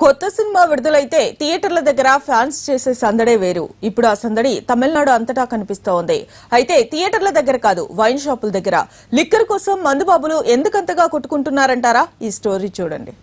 కొత్త సినిమా విడుదలైతే థియేటర్ల దగ్గర ఫ్యాన్స్ చేసే సందడే వేరు ఇప్పుడు ఆ సందడి తమిళనాడు అంతటా కనిపిస్తోంది అయితే థియేటర్ల దగ్గర కాదు వైన్ షాపుల దగ్గర లిక్కర్ కోసం మందుబాబులు ఎందుకంతగా కొట్టుకుంటున్నారంటారా ఈ స్టోరీ చూడండి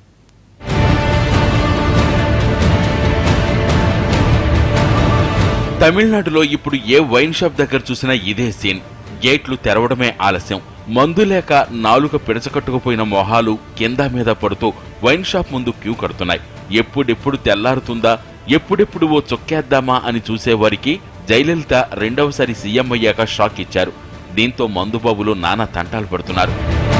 తమిళనాడులో ఇప్పుడు ఏ వైన్ షాప్ దగ్గర చూసినా ఇదే సీన్ గేట్లు తెరవడమే ఆలస్యం మందు లేక నాలుక పిడచకట్టుకుపోయిన మొహాలు కింద మీద పడుతూ వైన్ షాప్ ముందు క్యూ కడుతున్నాయి ఎప్పుడెప్పుడు తెల్లారుతుందా ఎప్పుడెప్పుడు ఓ చొక్కేద్దామా అని చూసేవారికి జయలలిత రెండవసారి సీఎం అయ్యాక షాక్ ఇచ్చారు దీంతో మందుబాబులు నానా తంటాలు పడుతున్నారు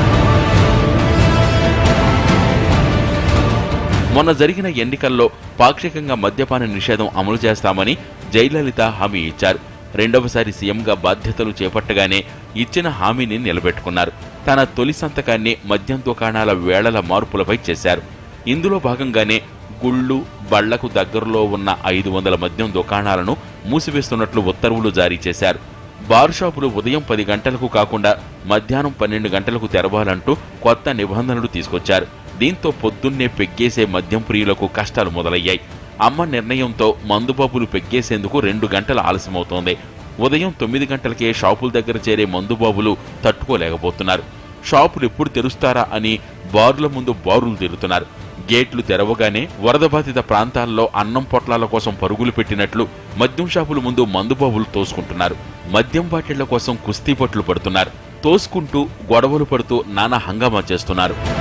మొన్న జరిగిన ఎన్నికల్లో పాక్షికంగా మద్యపాన నిషేధం అమలు చేస్తామని జయలలిత హామీ ఇచ్చారు రెండవసారి సీఎంగా బాధ్యతలు చేపట్టగానే ఇచ్చిన హామీని నిలబెట్టుకున్నారు తన తొలి సంతకాన్ని మద్యం దుకాణాల వేళల మార్పులపై చేశారు ఇందులో భాగంగానే గుళ్ళు బళ్లకు దగ్గరలో ఉన్న ఐదు వందల మద్యం దుకాణాలను మూసివేస్తున్నట్లు ఉత్తర్వులు జారీ చేశారు బార్ షాపులు ఉదయం పది గంటలకు కాకుండా మధ్యాహ్నం పన్నెండు గంటలకు తెరవాలంటూ కొత్త నిబంధనలు తీసుకొచ్చారు దీంతో పొద్దున్నే పెగ్గేసే మద్యం ప్రియులకు కష్టాలు మొదలయ్యాయి అమ్మ నిర్ణయంతో మందుబాబులు పెగ్గేసేందుకు రెండు గంటల ఆలస్యమవుతోంది ఉదయం తొమ్మిది గంటలకే షాపుల దగ్గర చేరే మందుబాబులు తట్టుకోలేకపోతున్నారు షాపులు ఎప్పుడు తెరుస్తారా అని బారుల ముందు బారులు తిరుగుతున్నారు గేట్లు తెరవగానే వరద బాధిత ప్రాంతాల్లో అన్నం పొట్లాల కోసం పరుగులు పెట్టినట్లు మద్యం షాపుల ముందు మందుబాబులు తోసుకుంటున్నారు మద్యం బాటిళ్ల కోసం కుస్తీ పట్లు పడుతున్నారు తోసుకుంటూ గొడవలు పడుతూ నానా హంగామా చేస్తున్నారు